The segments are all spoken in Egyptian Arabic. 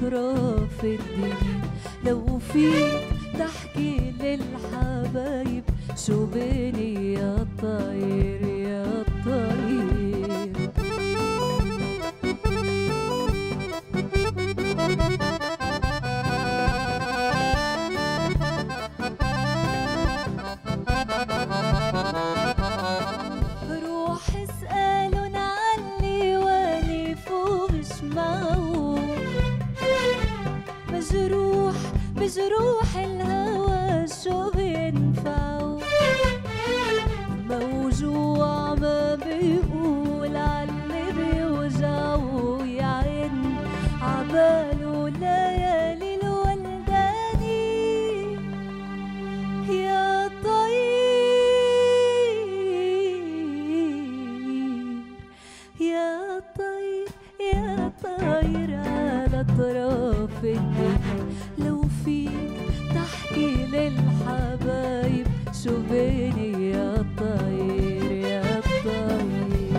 أطراف الدنيا لو فيك تحكي للحبايب شو بيني يا طير يا طير روح اسألن عني والف ومش معه مجروح بجروح الهوى شو بينفعه موجوع ما بيقول عاللي بيوجعه يا عين عباله ليالي الولداني يا طير يا طير يا طير على اطراف الدنيا لو فيك تحكي للحبايب شو بيني يا طير يا طير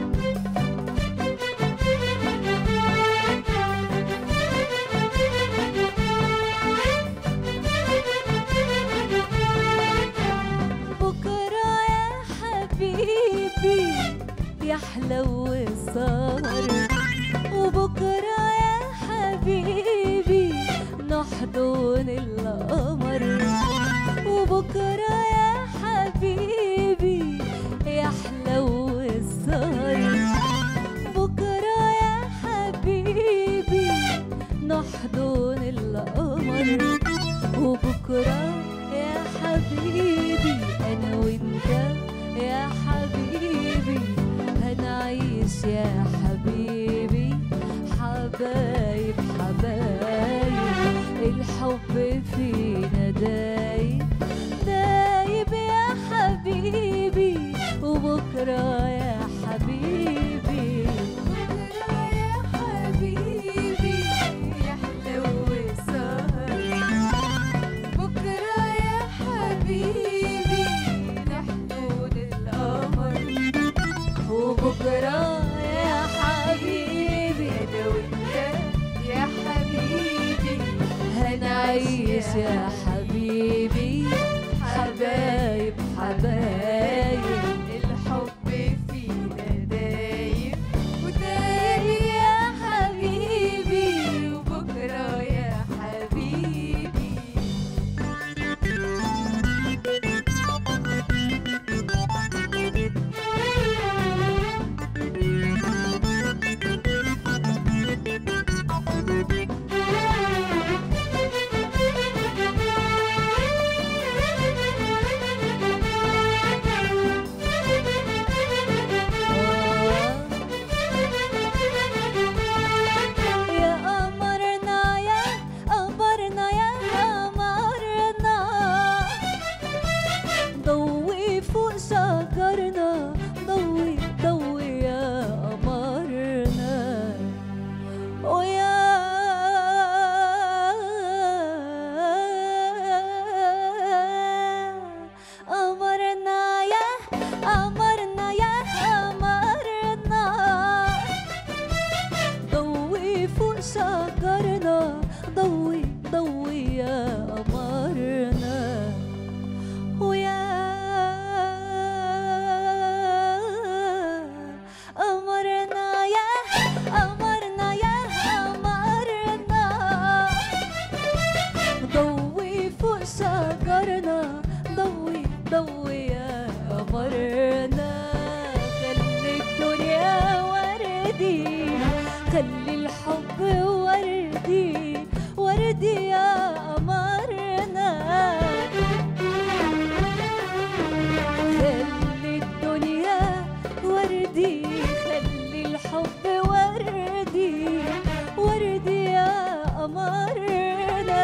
بكرة يا حبيبي يحلو السهر وبكرة يا حبيبي نحضن القمر وبكرة يا حبيبي يحلو السهر بكرة يا حبيبي نحضن القمر وبكرة يا حبيبي أنا وأنت يا حبيبي هنعيش يا حبيبي حبايب حبايب الحب فينا دايب دايب يا حبيبي وبكرة يا حبيبي بكرة يا حبيبي يحلو السهر بكرة يا حبيبي نحضن القمر وبكرة يا حبيبي أنا وأنت يا حبيبي هنعيش يا حبيبي حبايب حبايب الحب فينا دايب ودايب يا حبيبي وبكرة يا حبيبي يا قمرنا يا قمرنا يا قمرنا ضوي فوق شجرنا ضوي ضوي يا قمرنا ويا قمرنا يا قمرنا يا قمرنا ضوي فوق شجرنا ضوي ضوي يا قمرنا ويا قمرنا يا قمرنا يا قمرنا ضوي فوق شجرنا ضوي ضوي يا قمرنا خلي الدنيا وردي خلي الحب وردي وردي يا قمرنا خلي الدنيا وردي خلي الحب وردي وردي يا قمرنا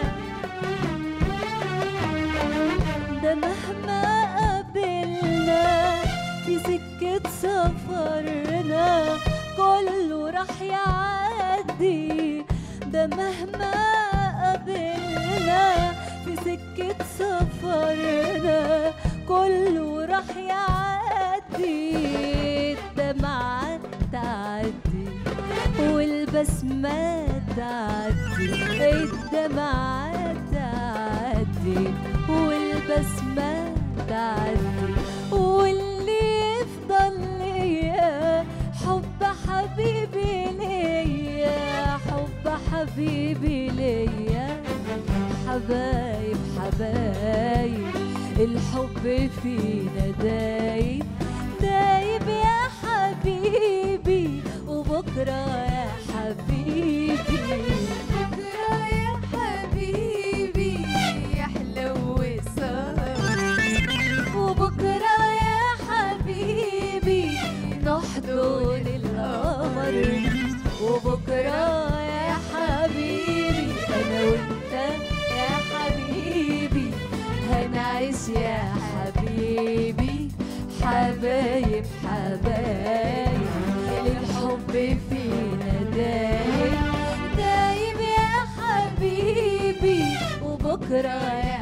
ده مهما قابلنا في سكة سفرنا كله راح يعدي ده مهما قابلنا في سكة سفرنا كله راح يعدي الدمعة تعدي والبسمات تعدي الدمعة تعدي والبسمة تعدي واللي يفضل ليا حب حبيبي ليا حب حبيبي ليا حبايب حبايب الحب فينا دايب دايب يا حبيبي وبكرة يا حبيبي بكرة يا حبيبي يحلو وصار وبكرة يا حبيبي نحضن القمر وبكرة يا حبيبي أنا وأنت يا حبيبي هنعيش يا حبيبي حبايب حبايب الحب فينا دايب دايب يا حبيبي وبكرة يا